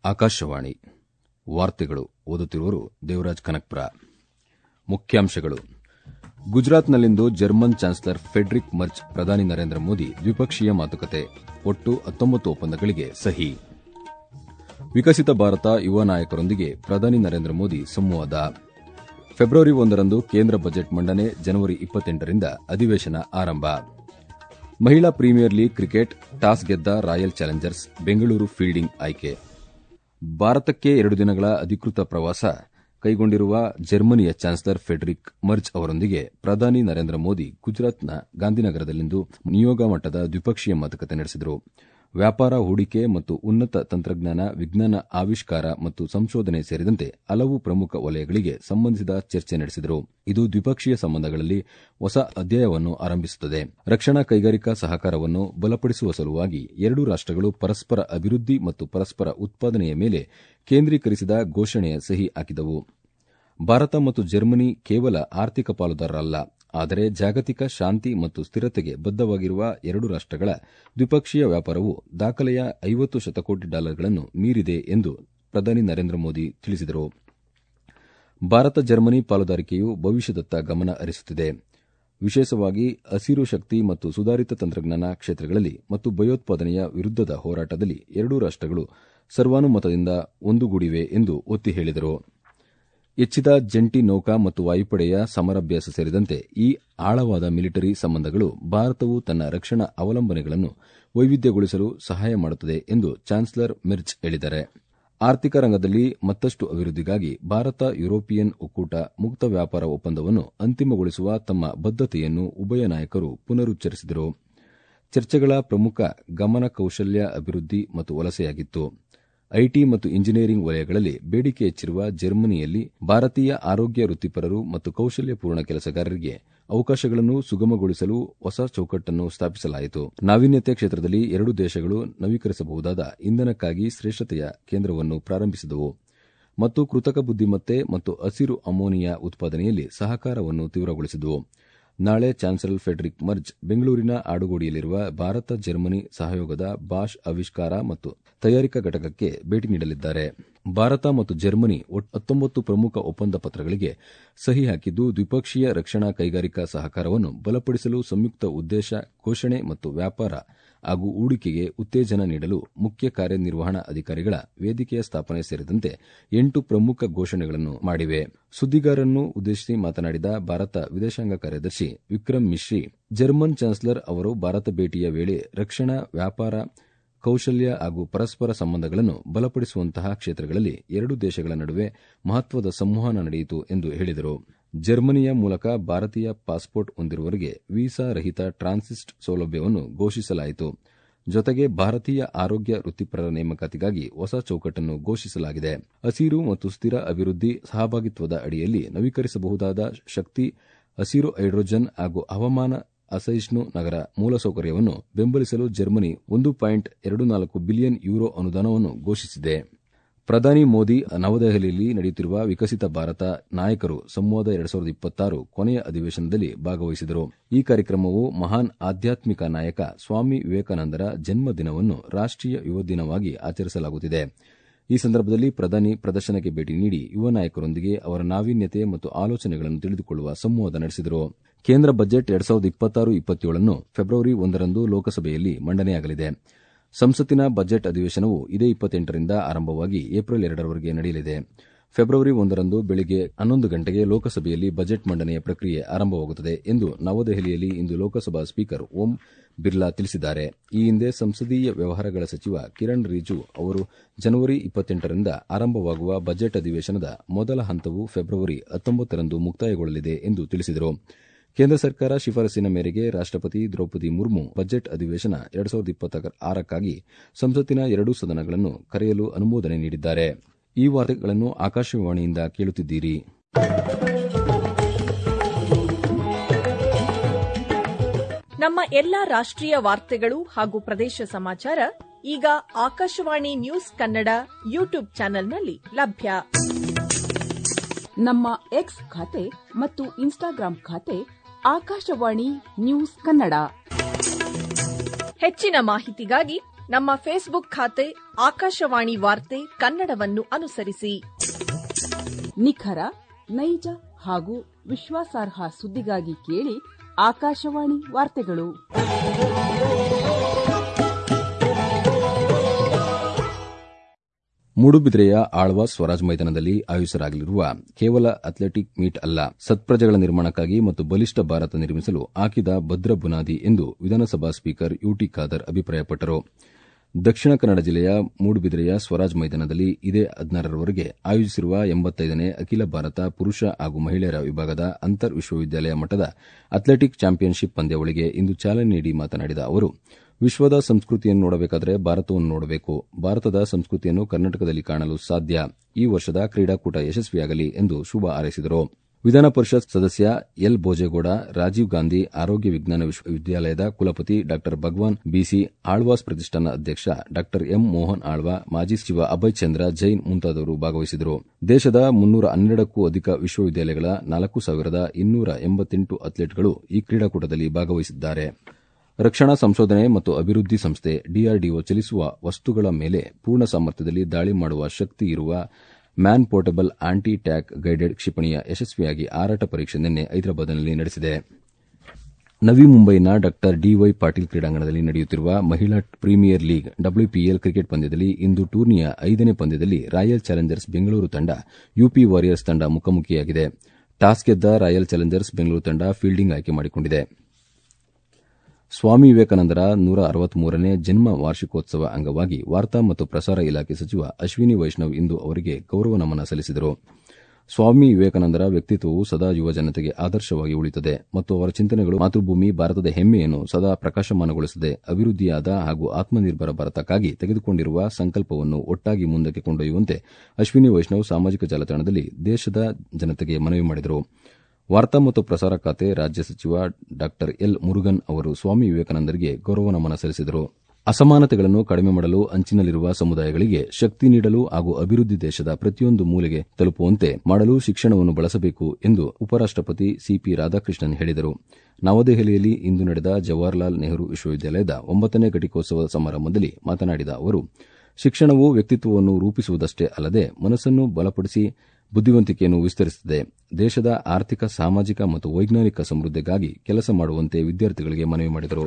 ಆಕಾಶವಾಣಿ ವಾರ್ತೆಗಳು ಓದುತ್ತಿರುವರು ದೇವರಾಜ್ ಕನಕ್ಪುರ ಮುಖ್ಯಾಂಶಗಳು ಗುಜರಾತ್ನಲ್ಲಿಂದು ಜರ್ಮನ್ ಚಾನ್ಸಲರ್ ಫೆಡ್ರಿಕ್ ಮರ್ಚ್ ಪ್ರಧಾನಿ ನರೇಂದ್ರ ಮೋದಿ ದ್ವಿಪಕ್ಷೀಯ ಮಾತುಕತೆ ಒಟ್ಟು ಹತ್ತೊಂಬತ್ತು ಒಪ್ಪಂದಗಳಿಗೆ ಸಹಿ ವಿಕಸಿತ ಭಾರತ ಯುವ ನಾಯಕರೊಂದಿಗೆ ಪ್ರಧಾನಿ ನರೇಂದ್ರ ಮೋದಿ ಸಂವಾದ ಫೆಬ್ರವರಿ ಒಂದರಂದು ಕೇಂದ್ರ ಬಜೆಟ್ ಮಂಡನೆ ಜನವರಿ ಇಪ್ಪತ್ತೆಂಟರಿಂದ ಅಧಿವೇಶನ ಆರಂಭ ಮಹಿಳಾ ಪ್ರೀಮಿಯರ್ ಲೀಗ್ ಕ್ರಿಕೆಟ್ ಟಾಸ್ ಗೆದ್ದ ರಾಯಲ್ ಚಾಲೆಂಜರ್ಸ್ ಬೆಂಗಳೂರು ಫೀಲ್ಡಿಂಗ್ ಆಯ್ಕೆ ಭಾರತಕ್ಕೆ ಎರಡು ದಿನಗಳ ಅಧಿಕೃತ ಪ್ರವಾಸ ಕೈಗೊಂಡಿರುವ ಜರ್ಮನಿಯ ಚಾನ್ಸಲರ್ ಫೆಡರಿಕ್ ಮರ್ಚ್ ಅವರೊಂದಿಗೆ ಪ್ರಧಾನಿ ನರೇಂದ್ರ ಮೋದಿ ಗುಜರಾತ್ನ ಗಾಂಧಿನಗರದಲ್ಲಿಂದು ನಿಯೋಗ ಮಟ್ಟದ ದ್ವಿಪಕ್ಷೀಯ ಮಾತುಕತೆ ನಡೆಸಿದರು ವ್ಯಾಪಾರ ಹೂಡಿಕೆ ಮತ್ತು ಉನ್ನತ ತಂತ್ರಜ್ಞಾನ ವಿಜ್ಞಾನ ಆವಿಷ್ಕಾರ ಮತ್ತು ಸಂಶೋಧನೆ ಸೇರಿದಂತೆ ಹಲವು ಪ್ರಮುಖ ವಲಯಗಳಿಗೆ ಸಂಬಂಧಿಸಿದ ಚರ್ಚೆ ನಡೆಸಿದರು ಇದು ದ್ವಿಪಕ್ಷೀಯ ಸಂಬಂಧಗಳಲ್ಲಿ ಹೊಸ ಅಧ್ಯಾಯವನ್ನು ಆರಂಭಿಸುತ್ತದೆ ರಕ್ಷಣಾ ಕೈಗಾರಿಕಾ ಸಹಕಾರವನ್ನು ಬಲಪಡಿಸುವ ಸಲುವಾಗಿ ಎರಡೂ ರಾಷ್ಟಗಳು ಪರಸ್ಪರ ಅಭಿವೃದ್ಧಿ ಮತ್ತು ಪರಸ್ಪರ ಉತ್ಪಾದನೆಯ ಮೇಲೆ ಕೇಂದ್ರೀಕರಿಸಿದ ಘೋಷಣೆಯ ಸಹಿ ಹಾಕಿದವು ಭಾರತ ಮತ್ತು ಜರ್ಮನಿ ಕೇವಲ ಆರ್ಥಿಕ ಪಾಲುದಾರರಲ್ಲ ಆದರೆ ಜಾಗತಿಕ ಶಾಂತಿ ಮತ್ತು ಸ್ಥಿರತೆಗೆ ಬದ್ದವಾಗಿರುವ ಎರಡು ರಾಷ್ಟಗಳ ದ್ವಿಪಕ್ಷೀಯ ವ್ಯಾಪಾರವು ದಾಖಲೆಯ ಐವತ್ತು ಶತಕೋಟಿ ಡಾಲರ್ಗಳನ್ನು ಮೀರಿದೆ ಎಂದು ಪ್ರಧಾನಿ ನರೇಂದ್ರ ಮೋದಿ ತಿಳಿಸಿದರು ಭಾರತ ಜರ್ಮನಿ ಪಾಲುದಾರಿಕೆಯು ಭವಿಷ್ಯದತ್ತ ಗಮನ ಹರಿಸುತ್ತಿದೆ ವಿಶೇಷವಾಗಿ ಹಸಿರು ಶಕ್ತಿ ಮತ್ತು ಸುಧಾರಿತ ತಂತ್ರಜ್ಞಾನ ಕ್ಷೇತ್ರಗಳಲ್ಲಿ ಮತ್ತು ಭಯೋತ್ಪಾದನೆಯ ವಿರುದ್ದದ ಹೋರಾಟದಲ್ಲಿ ಎರಡೂ ರಾಷ್ಟಗಳು ಸರ್ವಾನುಮತದಿಂದ ಒಂದುಗೂಡಿವೆ ಎಂದು ಒತ್ತಿ ಹೇಳಿದರು ಹೆಚ್ಚಿದ ಜಂಟಿ ನೌಕಾ ಮತ್ತು ವಾಯುಪಡೆಯ ಸಮರಾಭ್ಯಾಸ ಸೇರಿದಂತೆ ಈ ಆಳವಾದ ಮಿಲಿಟರಿ ಸಂಬಂಧಗಳು ಭಾರತವು ತನ್ನ ರಕ್ಷಣಾ ಅವಲಂಬನೆಗಳನ್ನು ವೈವಿಧ್ಯಗೊಳಿಸಲು ಸಹಾಯ ಮಾಡುತ್ತದೆ ಎಂದು ಚಾನ್ಸಲರ್ ಮಿರ್ಚ್ ಹೇಳಿದ್ದಾರೆ ಆರ್ಥಿಕ ರಂಗದಲ್ಲಿ ಮತ್ತಷ್ಟು ಅಭಿವೃದ್ಧಿಗಾಗಿ ಭಾರತ ಯುರೋಪಿಯನ್ ಒಕ್ಕೂಟ ಮುಕ್ತ ವ್ಯಾಪಾರ ಒಪ್ಪಂದವನ್ನು ಅಂತಿಮಗೊಳಿಸುವ ತಮ್ಮ ಬದ್ದತೆಯನ್ನು ಉಭಯ ನಾಯಕರು ಪುನರುಚ್ಚರಿಸಿದರು ಚರ್ಚೆಗಳ ಪ್ರಮುಖ ಗಮನ ಕೌಶಲ್ಯ ಅಭಿವೃದ್ಧಿ ಮತ್ತು ವಲಸೆಯಾಗಿತ್ತು ಐಟಿ ಮತ್ತು ಇಂಜಿನಿಯರಿಂಗ್ ವಲಯಗಳಲ್ಲಿ ಬೇಡಿಕೆ ಹೆಚ್ಚಿರುವ ಜರ್ಮನಿಯಲ್ಲಿ ಭಾರತೀಯ ಆರೋಗ್ಯ ವೃತ್ತಿಪರರು ಮತ್ತು ಕೌಶಲ್ಯಪೂರ್ಣ ಕೆಲಸಗಾರರಿಗೆ ಅವಕಾಶಗಳನ್ನು ಸುಗಮಗೊಳಿಸಲು ಹೊಸ ಚೌಕಟ್ಟನ್ನು ಸ್ಥಾಪಿಸಲಾಯಿತು ನಾವೀನ್ಯತೆ ಕ್ಷೇತ್ರದಲ್ಲಿ ಎರಡೂ ದೇಶಗಳು ನವೀಕರಿಸಬಹುದಾದ ಇಂಧನಕ್ಕಾಗಿ ಶ್ರೇಷ್ಠತೆಯ ಕೇಂದ್ರವನ್ನು ಪ್ರಾರಂಭಿಸಿದವು ಮತ್ತು ಕೃತಕ ಬುದ್ದಿಮತ್ತೆ ಮತ್ತು ಹಸಿರು ಅಮೋನಿಯಾ ಉತ್ಪಾದನೆಯಲ್ಲಿ ಸಹಕಾರವನ್ನು ತೀವ್ರಗೊಳಿಸಿದವು ನಾಳೆ ಚಾನ್ಸಲರ್ ಫೆಡರಿಕ್ ಮರ್ಜ್ ಬೆಂಗಳೂರಿನ ಆಡುಗೋಡಿಯಲ್ಲಿರುವ ಭಾರತ ಜರ್ಮನಿ ಸಹಯೋಗದ ಬಾಷ್ ಆವಿಷ್ಕಾರ ಮತ್ತು ತಯಾರಿಕಾ ಘಟಕಕ್ಕೆ ಭೇಟಿ ನೀಡಲಿದ್ದಾರೆ ಭಾರತ ಮತ್ತು ಜರ್ಮನಿ ಹತ್ತೊಂಬತ್ತು ಪ್ರಮುಖ ಒಪ್ಪಂದ ಪತ್ರಗಳಿಗೆ ಸಹಿ ಹಾಕಿದ್ದು ದ್ವಿಪಕ್ಷೀಯ ರಕ್ಷಣಾ ಕೈಗಾರಿಕಾ ಸಹಕಾರವನ್ನು ಬಲಪಡಿಸಲು ಸಂಯುಕ್ತ ಉದ್ದೇಶ ಘೋಷಣೆ ಮತ್ತು ವ್ಯಾಪಾರ ಹಾಗೂ ಹೂಡಿಕೆಗೆ ಉತ್ತೇಜನ ನೀಡಲು ಮುಖ್ಯ ಕಾರ್ಯನಿರ್ವಹಣಾ ಅಧಿಕಾರಿಗಳ ವೇದಿಕೆಯ ಸ್ಥಾಪನೆ ಸೇರಿದಂತೆ ಎಂಟು ಪ್ರಮುಖ ಘೋಷಣೆಗಳನ್ನು ಮಾಡಿವೆ ಸುದ್ದಿಗಾರರನ್ನು ಉದ್ದೇಶಿಸಿ ಮಾತನಾಡಿದ ಭಾರತ ವಿದೇಶಾಂಗ ಕಾರ್ಯದರ್ಶಿ ವಿಕ್ರಮ್ ಮಿಶ್ರಿ ಜರ್ಮನ್ ಚಾನ್ಸಲರ್ ಅವರು ಭಾರತ ಭೇಟಿಯ ವೇಳೆ ರಕ್ಷಣಾ ವ್ಯಾಪಾರ ಕೌಶಲ್ಯ ಹಾಗೂ ಪರಸ್ಪರ ಸಂಬಂಧಗಳನ್ನು ಬಲಪಡಿಸುವಂತಹ ಕ್ಷೇತ್ರಗಳಲ್ಲಿ ಎರಡೂ ದೇಶಗಳ ನಡುವೆ ಮಹತ್ವದ ಸಂವಹನ ನಡೆಯಿತು ಎಂದು ಹೇಳಿದರು ಜರ್ಮನಿಯ ಮೂಲಕ ಭಾರತೀಯ ಪಾಸ್ಪೋರ್ಟ್ ಹೊಂದಿರುವವರಿಗೆ ವೀಸಾ ರಹಿತ ಟ್ರಾನ್ಸಿಸ್ಟ್ ಸೌಲಭ್ಯವನ್ನು ಘೋಷಿಸಲಾಯಿತು ಜೊತೆಗೆ ಭಾರತೀಯ ಆರೋಗ್ಯ ವೃತ್ತಿಪರರ ನೇಮಕಾತಿಗಾಗಿ ಹೊಸ ಚೌಕಟ್ಟನ್ನು ಘೋಷಿಸಲಾಗಿದೆ ಹಸಿರು ಮತ್ತು ಸ್ಥಿರ ಅಭಿವೃದ್ಧಿ ಸಹಭಾಗಿತ್ವದ ಅಡಿಯಲ್ಲಿ ನವೀಕರಿಸಬಹುದಾದ ಶಕ್ತಿ ಹಸಿರು ಹೈಡ್ರೋಜನ್ ಹಾಗೂ ಹವಾಮಾನ ಅಸಹಿಷ್ಣು ನಗರ ಮೂಲಸೌಕರ್ಯವನ್ನು ಬೆಂಬಲಿಸಲು ಜರ್ಮನಿ ಒಂದು ಪಾಯಿಂಟ್ ಎರಡು ನಾಲ್ಕು ಬಿಲಿಯನ್ ಯೂರೋ ಅನುದಾನವನ್ನು ಘೋಷಿಸಿದೆ ಪ್ರಧಾನಿ ಮೋದಿ ನವದೆಹಲಿಯಲ್ಲಿ ನಡೆಯುತ್ತಿರುವ ವಿಕಸಿತ ಭಾರತ ನಾಯಕರು ಸಂವಾದ ಎರಡ್ ಸಾವಿರದ ಇಪ್ಪತ್ತಾರು ಕೊನೆಯ ಅಧಿವೇಶನದಲ್ಲಿ ಭಾಗವಹಿಸಿದರು ಈ ಕಾರ್ಯಕ್ರಮವು ಮಹಾನ್ ಆಧ್ಯಾತ್ಮಿಕ ನಾಯಕ ಸ್ವಾಮಿ ವಿವೇಕಾನಂದರ ಜನ್ಮದಿನವನ್ನು ರಾಷ್ಟೀಯ ಯುವ ದಿನವಾಗಿ ಆಚರಿಸಲಾಗುತ್ತಿದೆ ಈ ಸಂದರ್ಭದಲ್ಲಿ ಪ್ರಧಾನಿ ಪ್ರದರ್ಶನಕ್ಕೆ ಭೇಟಿ ನೀಡಿ ಯುವ ನಾಯಕರೊಂದಿಗೆ ಅವರ ನಾವೀನ್ಯತೆ ಮತ್ತು ಆಲೋಚನೆಗಳನ್ನು ತಿಳಿದುಕೊಳ್ಳುವ ಸಂವಾದ ನಡೆಸಿದರು ಕೇಂದ್ರ ಬಜೆಟ್ ಎರಡ್ ಸಾವಿರದ ಇಪ್ಪತ್ತಾರು ಇಪ್ಪತ್ತೇಳನ್ನು ಫೆಬ್ರವರಿ ಒಂದರಂದು ಲೋಕಸಭೆಯಲ್ಲಿ ಮಂಡನೆಯಾಗಲಿದೆ ಸಂಸತ್ತಿನ ಬಜೆಟ್ ಅಧಿವೇಶನವು ಇದೇ ಇಪ್ಪತ್ತೆಂಟರಿಂದ ಆರಂಭವಾಗಿ ಏಪ್ರಿಲ್ ಎರಡರವರೆಗೆ ನಡೆಯಲಿದೆ ಫೆಬ್ರವರಿ ಒಂದರಂದು ಬೆಳಗ್ಗೆ ಹನ್ನೊಂದು ಗಂಟೆಗೆ ಲೋಕಸಭೆಯಲ್ಲಿ ಬಜೆಟ್ ಮಂಡನೆಯ ಪ್ರಕ್ರಿಯೆ ಆರಂಭವಾಗುತ್ತದೆ ಎಂದು ನವದೆಹಲಿಯಲ್ಲಿ ಇಂದು ಲೋಕಸಭಾ ಸ್ಪೀಕರ್ ಓಂ ಬಿರ್ಲಾ ತಿಳಿಸಿದ್ದಾರೆ ಈ ಹಿಂದೆ ಸಂಸದೀಯ ವ್ಯವಹಾರಗಳ ಸಚಿವ ಕಿರಣ್ ರಿಜಿಜು ಅವರು ಜನವರಿ ಇಪ್ಪತ್ತೆಂಟರಿಂದ ಆರಂಭವಾಗುವ ಬಜೆಟ್ ಅಧಿವೇಶನದ ಮೊದಲ ಹಂತವು ಫೆಬ್ರವರಿ ಹತ್ತೊಂಬತ್ತರಂದು ಮುಕ್ತಾಯಗೊಳ್ಳಲಿದೆ ಎಂದು ತಿಳಿಸಿದರು ಕೇಂದ್ರ ಸರ್ಕಾರ ಶಿಫಾರಸಿನ ಮೇರೆಗೆ ರಾಷ್ಟಪತಿ ದ್ರೌಪದಿ ಮುರ್ಮು ಬಜೆಟ್ ಅಧಿವೇಶನ ಎರಡ್ ಸಾವಿರದ ಇಪ್ಪತ್ತ ಆರಕ್ಕಾಗಿ ಸಂಸತ್ತಿನ ಎರಡೂ ಸದನಗಳನ್ನು ಕರೆಯಲು ಅನುಮೋದನೆ ನೀಡಿದ್ದಾರೆ ಈ ವಾರ್ತೆಗಳನ್ನು ಆಕಾಶವಾಣಿಯಿಂದ ಕೇಳುತ್ತಿದ್ದೀರಿ ನಮ್ಮ ಎಲ್ಲಾ ರಾಷ್ಟ್ರೀಯ ವಾರ್ತೆಗಳು ಹಾಗೂ ಪ್ರದೇಶ ಸಮಾಚಾರ ಈಗ ಆಕಾಶವಾಣಿ ನ್ಯೂಸ್ ಕನ್ನಡ ಯೂಟ್ಯೂಬ್ ಚಾನೆಲ್ನಲ್ಲಿ ಲಭ್ಯ ನಮ್ಮ ಎಕ್ಸ್ ಖಾತೆ ಮತ್ತು ಇನ್ಸ್ಟಾಗ್ರಾಂ ಖಾತೆ ಆಕಾಶವಾಣಿ ನ್ಯೂಸ್ ಕನ್ನಡ ಹೆಚ್ಚಿನ ಮಾಹಿತಿಗಾಗಿ ನಮ್ಮ ಫೇಸ್ಬುಕ್ ಖಾತೆ ಆಕಾಶವಾಣಿ ವಾರ್ತೆ ಕನ್ನಡವನ್ನು ಅನುಸರಿಸಿ ನಿಖರ ನೈಜ ಹಾಗೂ ವಿಶ್ವಾಸಾರ್ಹ ಸುದ್ದಿಗಾಗಿ ಕೇಳಿ ಆಕಾಶವಾಣಿ ವಾರ್ತೆಗಳು ಮೂಡುಬಿದ್ರೆಯ ಆಳ್ವಾಸ್ ಸ್ವರಾಜ್ ಮೈದಾನದಲ್ಲಿ ಆಯೋಜಿಸಲಾಗಲಿರುವ ಕೇವಲ ಅಥ್ಲೆಟಿಕ್ ಮೀಟ್ ಅಲ್ಲ ಸತ್ಪ್ರಜೆಗಳ ನಿರ್ಮಾಣಕ್ಕಾಗಿ ಮತ್ತು ಬಲಿಷ್ಠ ಭಾರತ ನಿರ್ಮಿಸಲು ಹಾಕಿದ ಭದ್ರ ಬುನಾದಿ ಎಂದು ವಿಧಾನಸಭಾ ಸ್ಪೀಕರ್ ಯುಟಿ ಖಾದರ್ ಅಭಿಪ್ರಾಯಪಟ್ಟರು ದಕ್ಷಿಣ ಕನ್ನಡ ಜಿಲ್ಲೆಯ ಮೂಡುಬಿದಿರೆಯ ಸ್ವರಾಜ್ ಮೈದಾನದಲ್ಲಿ ಇದೇ ಹದಿನಾರರವರೆಗೆ ಆಯೋಜಿಸಿರುವ ಎಂಬತ್ತೈದನೇ ಅಖಿಲ ಭಾರತ ಪುರುಷ ಹಾಗೂ ಮಹಿಳೆಯರ ವಿಭಾಗದ ಅಂತರ್ ವಿಶ್ವವಿದ್ಯಾಲಯ ಮಟ್ಟದ ಅಥ್ಲೆಟಿಕ್ ಚಾಂಪಿಯನ್ಶಿಪ್ ಪಂದ್ಯಾವಳಿಗೆ ಇಂದು ಚಾಲನೆ ನೀಡಿ ಮಾತನಾಡಿದ ಅವರು ವಿಶ್ವದ ಸಂಸ್ಕೃತಿಯನ್ನು ನೋಡಬೇಕಾದರೆ ಭಾರತವನ್ನು ನೋಡಬೇಕು ಭಾರತದ ಸಂಸ್ಕೃತಿಯನ್ನು ಕರ್ನಾಟಕದಲ್ಲಿ ಕಾಣಲು ಸಾಧ್ಯ ಈ ವರ್ಷದ ಕ್ರೀಡಾಕೂಟ ಯಶಸ್ವಿಯಾಗಲಿ ಎಂದು ಶುಭ ಹಾರೈಸಿದರು ವಿಧಾನ ಪರಿಷತ್ ಸದಸ್ಯ ಎಲ್ ಭೋಜೇಗೌಡ ರಾಜೀವ್ ಗಾಂಧಿ ಆರೋಗ್ಯ ವಿಜ್ಞಾನ ವಿಶ್ವವಿದ್ಯಾಲಯದ ಕುಲಪತಿ ಡಾ ಭಗವಾನ್ ಬಿಸಿ ಆಳ್ವಾಸ್ ಪ್ರತಿಷ್ಠಾನ ಅಧ್ಯಕ್ಷ ಡಾ ಎಂ ಮೋಹನ್ ಆಳ್ವಾ ಮಾಜಿ ಸಚಿವ ಅಭಯ್ ಚಂದ್ರ ಜೈನ್ ಮುಂತಾದವರು ಭಾಗವಹಿಸಿದರು ದೇಶದ ಮುನ್ನೂರ ಹನ್ನೆರಡಕ್ಕೂ ಅಧಿಕ ವಿಶ್ವವಿದ್ಯಾಲಯಗಳ ನಾಲ್ಕು ಸಾವಿರದ ಇನ್ನೂರ ಎಂಬತ್ತೆಂಟು ಅಥ್ಲೆಟ್ಗಳು ಈ ಕ್ರೀಡಾಕೂಟದಲ್ಲಿ ಭಾಗವಹಿಸಿದ್ದಾರೆ ರಕ್ಷಣಾ ಸಂಶೋಧನೆ ಮತ್ತು ಅಭಿವೃದ್ಧಿ ಸಂಸ್ಥೆ ಡಿಆರ್ಡಿಒ ಚಲಿಸುವ ವಸ್ತುಗಳ ಮೇಲೆ ಪೂರ್ಣ ಸಾಮರ್ಥ್ಯದಲ್ಲಿ ದಾಳಿ ಮಾಡುವ ಶಕ್ತಿ ಇರುವ man portable anti tank guided ಕ್ಷಿಪಣಿಯ ಯಶಸ್ವಿಯಾಗಿ ಹಾರಾಟ ಪರೀಕ್ಷೆ ನಿನ್ನೆ ಹೈದರಾಬಾದ್ನಲ್ಲಿ ನಡೆಸಿದೆ ನವಿ ಮುಂಬೈನ ಡಾ ಡಿವೈ ಪಾಟೀಲ್ ಕ್ರೀಡಾಂಗಣದಲ್ಲಿ ನಡೆಯುತ್ತಿರುವ ಮಹಿಳಾ ಪ್ರೀಮಿಯರ್ ಲೀಗ್ ಡಬ್ಲ್ಯೂಪಿಎಲ್ ಕ್ರಿಕೆಟ್ ಪಂದ್ಯದಲ್ಲಿ ಇಂದು ಟೂರ್ನಿಯ ಐದನೇ ಪಂದ್ಯದಲ್ಲಿ ರಾಯಲ್ ಚಾಲೆಂಜರ್ಸ್ ಬೆಂಗಳೂರು ತಂಡ ಯುಪಿ ವಾರಿಯರ್ಸ್ ತಂಡ ಮುಖಾಮುಖಿಯಾಗಿದೆ ಟಾಸ್ ಗೆದ್ದ ರಾಯಲ್ ಚಾಲೆಂಜರ್ಸ್ ಬೆಂಗಳೂರು ತಂಡ ಫೀಲ್ಡಿಂಗ್ ಆಯ್ಕೆ ಮಾಡಿಕೊಂಡಿದೆ ಸ್ವಾಮಿ ವಿವೇಕಾನಂದರ ನೂರ ಅರವತ್ಮೂರನೇ ಜನ್ಮ ವಾರ್ಷಿಕೋತ್ಸವ ಅಂಗವಾಗಿ ವಾರ್ತಾ ಮತ್ತು ಪ್ರಸಾರ ಇಲಾಖೆ ಸಚಿವ ಅಶ್ವಿನಿ ವೈಷ್ಣವ್ ಇಂದು ಅವರಿಗೆ ಗೌರವ ನಮನ ಸಲ್ಲಿಸಿದರು ಸ್ವಾಮಿ ವಿವೇಕಾನಂದರ ವ್ಯಕ್ತಿತ್ವವು ಸದಾ ಯುವ ಜನತೆಗೆ ಆದರ್ಶವಾಗಿ ಉಳಿಯುತ್ತದೆ ಮತ್ತು ಅವರ ಚಿಂತನೆಗಳು ಮಾತೃಭೂಮಿ ಭಾರತದ ಹೆಮ್ಮೆಯನ್ನು ಸದಾ ಪ್ರಕಾಶಮಾನಗೊಳಿಸುತ್ತದೆ ಅಭಿವೃದ್ಧಿಯಾದ ಹಾಗೂ ಆತ್ಮನಿರ್ಭರ ಭಾರತಕ್ಕಾಗಿ ತೆಗೆದುಕೊಂಡಿರುವ ಸಂಕಲ್ಪವನ್ನು ಒಟ್ಟಾಗಿ ಮುಂದಕ್ಕೆ ಕೊಂಡೊಯ್ಯುವಂತೆ ಅಶ್ವಿನಿ ವೈಷ್ಣವ್ ಸಾಮಾಜಿಕ ಜಾಲತಾಣದಲ್ಲಿ ದೇಶದ ಜನತೆಗೆ ಮನವಿ ಮಾಡಿದರು ವಾರ್ತಾ ಮತ್ತು ಪ್ರಸಾರ ಖಾತೆ ರಾಜ್ಯ ಸಚಿವ ಡಾ ಎಲ್ ಮುರುಗನ್ ಅವರು ಸ್ವಾಮಿ ವಿವೇಕಾನಂದರಿಗೆ ಗೌರವ ನಮನ ಸಲ್ಲಿಸಿದರು ಅಸಮಾನತೆಗಳನ್ನು ಕಡಿಮೆ ಮಾಡಲು ಅಂಚಿನಲ್ಲಿರುವ ಸಮುದಾಯಗಳಿಗೆ ಶಕ್ತಿ ನೀಡಲು ಹಾಗೂ ಅಭಿವೃದ್ಧಿ ದೇಶದ ಪ್ರತಿಯೊಂದು ಮೂಲೆಗೆ ತಲುಪುವಂತೆ ಮಾಡಲು ಶಿಕ್ಷಣವನ್ನು ಬಳಸಬೇಕು ಎಂದು ಉಪರಾಷ್ಟಪತಿ ಸಿಪಿ ರಾಧಾಕೃಷ್ಣನ್ ಹೇಳಿದರು ನವದೆಹಲಿಯಲ್ಲಿ ಇಂದು ನಡೆದ ಜವಾಹರಲಾಲ್ ನೆಹರು ವಿಶ್ವವಿದ್ಯಾಲಯದ ಒಂಬತ್ತನೇ ಘಟಿಕೋತ್ಸವ ಸಮಾರಂಭದಲ್ಲಿ ಮಾತನಾಡಿದ ಅವರು ಶಿಕ್ಷಣವು ವ್ಯಕ್ತಿತ್ವವನ್ನು ರೂಪಿಸುವುದಷ್ಟೇ ಅಲ್ಲದೆ ಮನಸ್ಸನ್ನು ಬಲಪಡಿಸಿ ಬುದ್ದಿವಂತಿಕೆಯನ್ನು ವಿಸ್ತರಿಸುತ್ತದೆ ದೇಶದ ಆರ್ಥಿಕ ಸಾಮಾಜಿಕ ಮತ್ತು ವೈಜ್ಞಾನಿಕ ಸಮೃದ್ಧಿಗಾಗಿ ಕೆಲಸ ಮಾಡುವಂತೆ ವಿದ್ಯಾರ್ಥಿಗಳಿಗೆ ಮನವಿ ಮಾಡಿದರು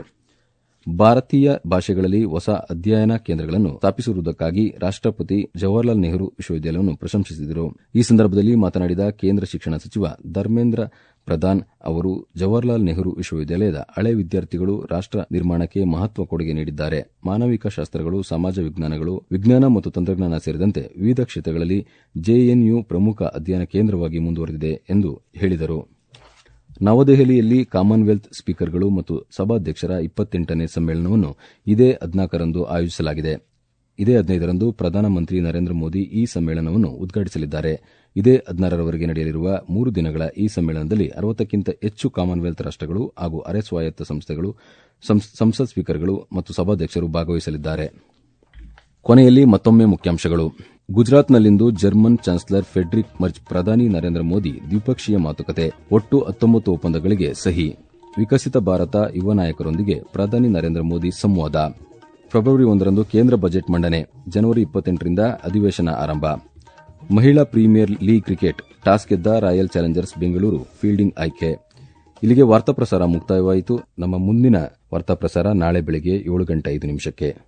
ಭಾರತೀಯ ಭಾಷೆಗಳಲ್ಲಿ ಹೊಸ ಅಧ್ಯಯನ ಕೇಂದ್ರಗಳನ್ನು ಸ್ಥಾಪಿಸಿರುವುದಕ್ಕಾಗಿ ರಾಷ್ಟಪತಿ ಜವಾಹರಲಾಲ್ ನೆಹರು ವಿಶ್ವವಿದ್ಯಾಲಯವನ್ನು ಪ್ರಶಂಸಿಸಿದರು ಈ ಸಂದರ್ಭದಲ್ಲಿ ಮಾತನಾಡಿದ ಕೇಂದ್ರ ಶಿಕ್ಷಣ ಸಚಿವ ಧರ್ಮೇಂದ್ರ ಪ್ರಧಾನ್ ಅವರು ಜವಾಹರಲಾಲ್ ನೆಹರು ವಿಶ್ವವಿದ್ಯಾಲಯದ ಹಳೆ ವಿದ್ಯಾರ್ಥಿಗಳು ರಾಷ್ಟ ನಿರ್ಮಾಣಕ್ಕೆ ಮಹತ್ವ ಕೊಡುಗೆ ನೀಡಿದ್ದಾರೆ ಮಾನವಿಕ ಶಾಸ್ತ್ರಗಳು ಸಮಾಜ ವಿಜ್ಞಾನಗಳು ವಿಜ್ಞಾನ ಮತ್ತು ತಂತ್ರಜ್ಞಾನ ಸೇರಿದಂತೆ ವಿವಿಧ ಕ್ಷೇತ್ರಗಳಲ್ಲಿ ಜೆಎನ್ಯು ಪ್ರಮುಖ ಅಧ್ಯಯನ ಕೇಂದ್ರವಾಗಿ ಮುಂದುವರೆದಿದೆ ಎಂದು ಹೇಳಿದರು ನವದೆಹಲಿಯಲ್ಲಿ ಕಾಮನ್ವೆಲ್ತ್ ಸ್ಪೀಕರ್ಗಳು ಮತ್ತು ಸಭಾಧ್ಯಕ್ಷರ ಇಪ್ಪತ್ತೆಂಟನೇ ಸಮ್ಮೇಳನವನ್ನು ಇದೇ ಹದಿನಾಲ್ಕರಂದು ಆಯೋಜಿಸಲಾಗಿದೆ ಇದೇ ಹದಿನೈದರಂದು ಪ್ರಧಾನಮಂತ್ರಿ ನರೇಂದ್ರ ಮೋದಿ ಈ ಸಮ್ಮೇಳನವನ್ನು ಉದ್ಘಾಟಿಸಲಿದ್ದಾರೆ ಇದೇ ಹದಿನಾರರವರೆಗೆ ನಡೆಯಲಿರುವ ಮೂರು ದಿನಗಳ ಈ ಸಮ್ಮೇಳನದಲ್ಲಿ ಅರವತ್ತಕ್ಕಿಂತ ಹೆಚ್ಚು ಕಾಮನ್ವೆಲ್ತ್ ರಾಷ್ಟಗಳು ಹಾಗೂ ಅರೆ ಸ್ವಾಯತ್ತ ಸಂಸ್ಥೆಗಳು ಸಂಸತ್ ಸ್ಪೀಕರ್ಗಳು ಮತ್ತು ಸಭಾಧ್ಯಕ್ಷರು ಭಾಗವಹಿಸಲಿದ್ದಾರೆ ಕೊನೆಯಲ್ಲಿ ಮತ್ತೊಮ್ಮೆ ಮುಖ್ಯಾಂಶಗಳು ಗುಜರಾತ್ನಲ್ಲಿಂದು ಜರ್ಮನ್ ಚಾನ್ಸಲರ್ ಫೆಡ್ರಿಕ್ ಮರ್ಚ್ ಪ್ರಧಾನಿ ನರೇಂದ್ರ ಮೋದಿ ದ್ವಿಪಕ್ಷೀಯ ಮಾತುಕತೆ ಒಟ್ಟು ಹತ್ತೊಂಬತ್ತು ಒಪ್ಪಂದಗಳಿಗೆ ಸಹಿ ವಿಕಸಿತ ಭಾರತ ಯುವ ನಾಯಕರೊಂದಿಗೆ ಪ್ರಧಾನಿ ನರೇಂದ್ರ ಮೋದಿ ಸಂವಾದ ಫೆಬ್ರವರಿ ಒಂದರಂದು ಕೇಂದ್ರ ಬಜೆಟ್ ಮಂಡನೆ ಜನವರಿ ಇಪ್ಪತ್ತೆಂಟರಿಂದ ಅಧಿವೇಶನ ಆರಂಭ ಮಹಿಳಾ ಪ್ರೀಮಿಯರ್ ಲೀಗ್ ಕ್ರಿಕೆಟ್ ಟಾಸ್ ಗೆದ್ದ ರಾಯಲ್ ಚಾಲೆಂಜರ್ಸ್ ಬೆಂಗಳೂರು ಫೀಲ್ಡಿಂಗ್ ಆಯ್ಕೆ ಇಲ್ಲಿಗೆ ವಾರ್ತಾ ಪ್ರಸಾರ ಮುಕ್ತಾಯವಾಯಿತು ನಮ್ಮ ಮುಂದಿನ ವಾರ್ತಾ ಪ್ರಸಾರ ನಾಳೆ ಬೆಳಗ್ಗೆ ಏಳು ಗಂಟೆ ಐದು ನಿಮಿಷಕ್ಕೆ